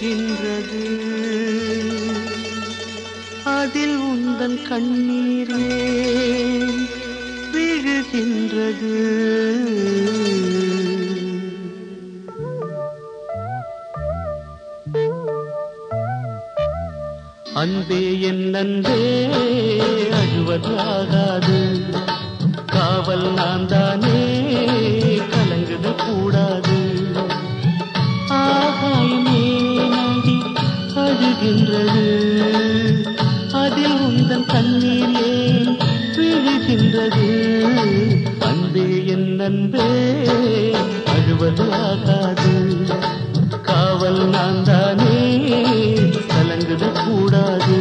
விழுகின்றது அதில் உந்தன் கண்ணீரே விழுகின்றது அன்பே என் அன்பே அழுவது ஆகாது காவல் நான் தானே கலங்குது கூடாது ஆகாயமே நடி அழுகின்றது அதில் உந்தன் கண்ணீர் ஏன் விழுகின்றது அன்பே என் அன்பே அழுவது ஆகாது காவல் நான் தானே கலங்குது கூடாது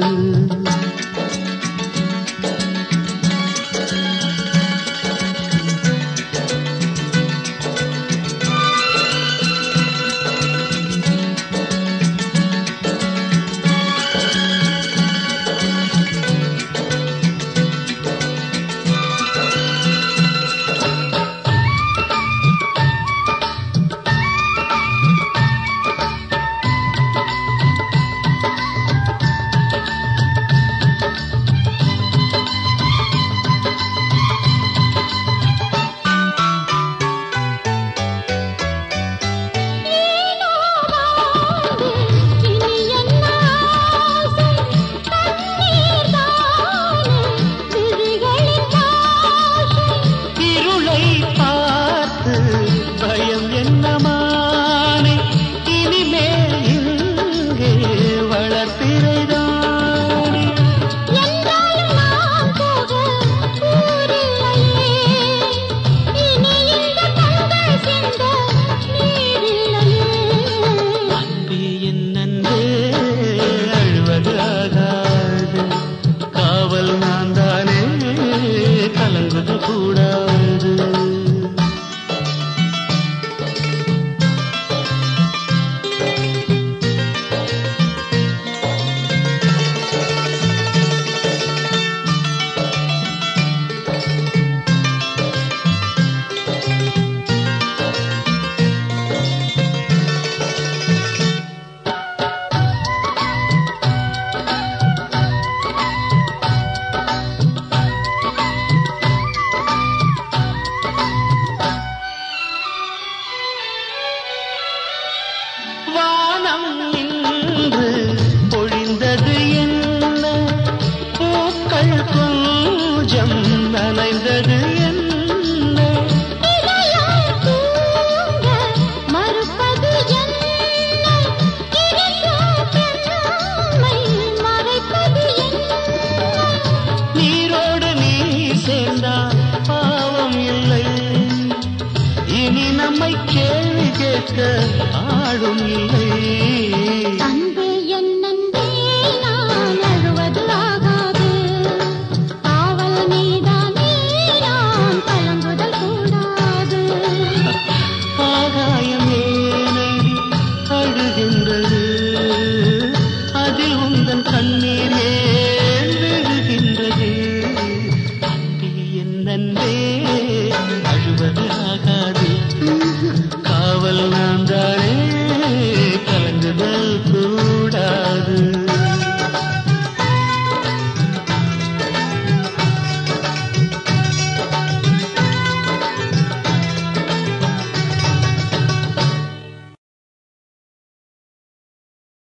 இனி என்ன ஆசை தண்ணீர் தானே விழிகளின் பாஷை இருளை பார்த்து பயம் என்னமானே இனிமேல் இங்கே வளர்ப்பிறைதானே என்றாலும் நாம் போக ஊரில்லையே இனி இந்த கண்கள் சிந்த நீரில்லையே அன்பே என் அன்பே அழுவது ஆகாது காவல் நான் தானே கலங்குது கூடாது வானம் இன்று பொழிந்தது என்ன பூக்கள் கொஞ்சம் நனைந்தது என்ன இதயம் தூங்க மறுப்பது என்ன இருக்கும் பெண்மை மறைப்பது என்ன நீரோடு நீர் சேர்ந்தால் பாவம் இல்லை இனி நம்மை கேள்வி கேட்க ஆளும் இல்லை